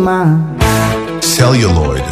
cinema. celluloid,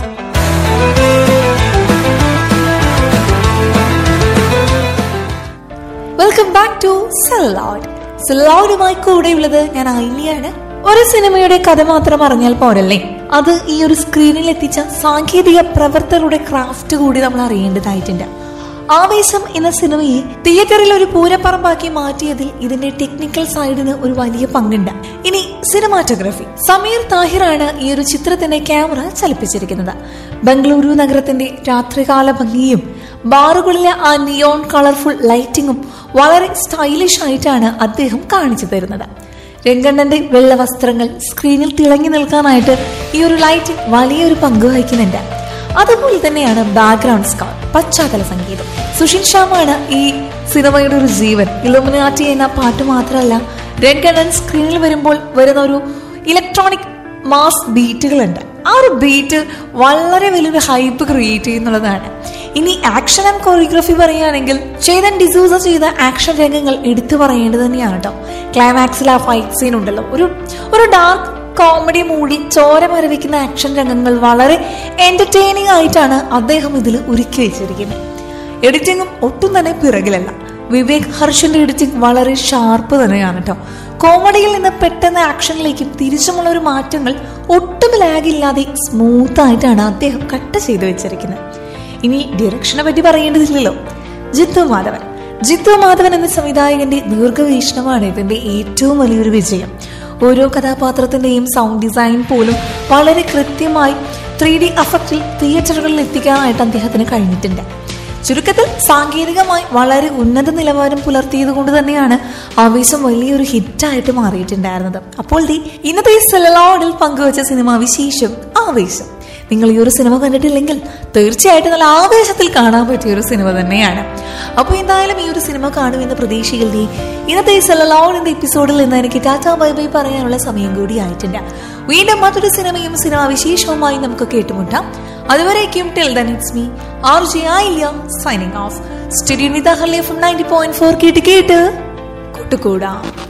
welcome back to celluloid സെല്ലോഡുമായി കൂടെയുള്ളത് ഞാൻ ഐലിയാണ് ഒരു സിനിമയുടെ കഥ മാത്രം അറിഞ്ഞാൽ പോരല്ലേ അത് ഈ ഒരു സ്ക്രീനിൽ എത്തിച്ച സാങ്കേതിക പ്രവർത്തകരുടെ ക്രാഫ്റ്റ് കൂടി നമ്മൾ അറിയേണ്ടതായിട്ടുണ്ട് ആവേശം എന്ന സിനിമയെ തിയേറ്ററിൽ ഒരു പൂരപ്പറമ്പാക്കി മാറ്റിയതിൽ ഇതിന്റെ ടെക്നിക്കൽ സൈഡിന് ഒരു വലിയ പങ്കുണ്ട് ഇനി സിനിമാറ്റോഗ്രഫി സമീർ താഹിറാണ് ഈ ഒരു ചിത്രത്തിന്റെ ക്യാമറ ചലിപ്പിച്ചിരിക്കുന്നത് ബംഗളൂരു നഗരത്തിന്റെ രാത്രികാല ഭംഗിയും ബാറുകളിലെ ആ നിയോൺ കളർഫുൾ ലൈറ്റിങ്ങും വളരെ സ്റ്റൈലിഷ് ആയിട്ടാണ് അദ്ദേഹം കാണിച്ചു തരുന്നത് രംഗണ്ണന്റെ വെള്ള വസ്ത്രങ്ങൾ സ്ക്രീനിൽ തിളങ്ങി നിൽക്കാനായിട്ട് ഈ ഒരു ലൈറ്റിംഗ് വലിയൊരു പങ്ക് വഹിക്കുന്നുണ്ട് അതുപോലെ തന്നെയാണ് ബാക്ക്ഗ്രൗണ്ട് സ്കോർ പശ്ചാത്തല സംഗീതം സുഷിൻ ശ്യാമാണ് ഈ സിനിമയുടെ ഒരു ജീവൻ ഇലുമിനാറ്റി എന്ന പാട്ട് മാത്രമല്ല രംഗണ്ണൻ സ്ക്രീനിൽ വരുമ്പോൾ വരുന്ന ഒരു ഇലക്ട്രോണിക് മാസ് ബീറ്റുകളുണ്ട് ആ ഒരു ബീറ്റ് വളരെ വലിയൊരു ഹൈപ്പ് ക്രിയേറ്റ് ചെയ്യുന്നുള്ളതാണ് ഇനി ആക്ഷൻ ആൻഡ് കൊറിയോഗ്രഫി പറയുകയാണെങ്കിൽ ചേതൻ ഡിസൂസ ചെയ്ത ആക്ഷൻ രംഗങ്ങൾ എടുത്തു പറയേണ്ടത് തന്നെയാണ് കേട്ടോ ക്ലൈമാക്സിൽ ആ ഫൈറ്റ് സീൻ ഉണ്ടല്ലോ ഒരു ഒരു ഡാർക്ക് കോമഡി മൂടി ചോര മരവിക്കുന്ന ആക്ഷൻ രംഗങ്ങൾ വളരെ എന്റർടൈനിങ് ആയിട്ടാണ് അദ്ദേഹം ഇതിൽ ഒരുക്കി വെച്ചിരിക്കുന്നത് എഡിറ്റിംഗും ഒട്ടും തന്നെ പിറകിലല്ല വിവേക് ഹർഷന്റെ എഡിറ്റിംഗ് വളരെ ഷാർപ്പ് തന്നെയാണ് കേട്ടോ കോമഡിയിൽ നിന്ന് പെട്ടെന്ന് ആക്ഷനിലേക്കും തിരിച്ചുമുള്ള ഒരു മാറ്റങ്ങൾ ഒട്ടും ലാഗില്ലാതെ സ്മൂത്ത് ആയിട്ടാണ് അദ്ദേഹം കട്ട് ചെയ്തു വെച്ചിരിക്കുന്നത് ഇനി ഡയറക്ഷനെ പറ്റി പറയേണ്ടതില്ലല്ലോ ജിത്തു മാധവൻ ജിത്തു മാധവൻ എന്ന സംവിധായകന്റെ ദീർഘവീക്ഷണമാണ് ഇതിന്റെ ഏറ്റവും വലിയൊരു വിജയം ഓരോ കഥാപാത്രത്തിന്റെയും സൗണ്ട് ഡിസൈൻ പോലും വളരെ കൃത്യമായി ത്രീ ഡി അഫക്റ്റിൽ തിയേറ്ററുകളിൽ എത്തിക്കാനായിട്ട് അദ്ദേഹത്തിന് കഴിഞ്ഞിട്ടുണ്ട് ചുരുക്കത്തിൽ സാങ്കേതികമായി വളരെ ഉന്നത നിലവാരം പുലർത്തിയത് കൊണ്ട് തന്നെയാണ് ആവേശം വലിയൊരു ഹിറ്റായിട്ട് മാറിയിട്ടുണ്ടായിരുന്നത് അപ്പോൾ ദേ ഇന്നത്തെ ഈ സെലലോഡിൽ പങ്കുവച്ച സിനിമ വിശേഷം ആവേശം നിങ്ങൾ ഈ ഒരു സിനിമ കണ്ടിട്ടില്ലെങ്കിൽ തീർച്ചയായിട്ടും നല്ല ആവേശത്തിൽ കാണാൻ പറ്റിയ ഒരു സിനിമ തന്നെയാണ് അപ്പോൾ എന്തായാലും ഈ ഒരു സിനിമ കാണുമെന്ന പ്രതീക്ഷയിൽ നീ ഇന്നത്തെ ഈ സെലലോഡിന്റെ എപ്പിസോഡിൽ നിന്ന് എനിക്ക് ടാറ്റാ ബൈ ബൈ പറയാനുള്ള സമയം കൂടി ആയിട്ടുണ്ട് വീണ്ടും മറ്റൊരു സിനിമയും സിനിമാ വിശേഷവുമായി നമുക്ക് കേട്ടുമുട്ടാം അതുവരേക്കും till then it's me R G ആയില്ല signing off study with Harley from ninety point four കേട്ട് കേട്ട് കൂട്ടുകൂടാം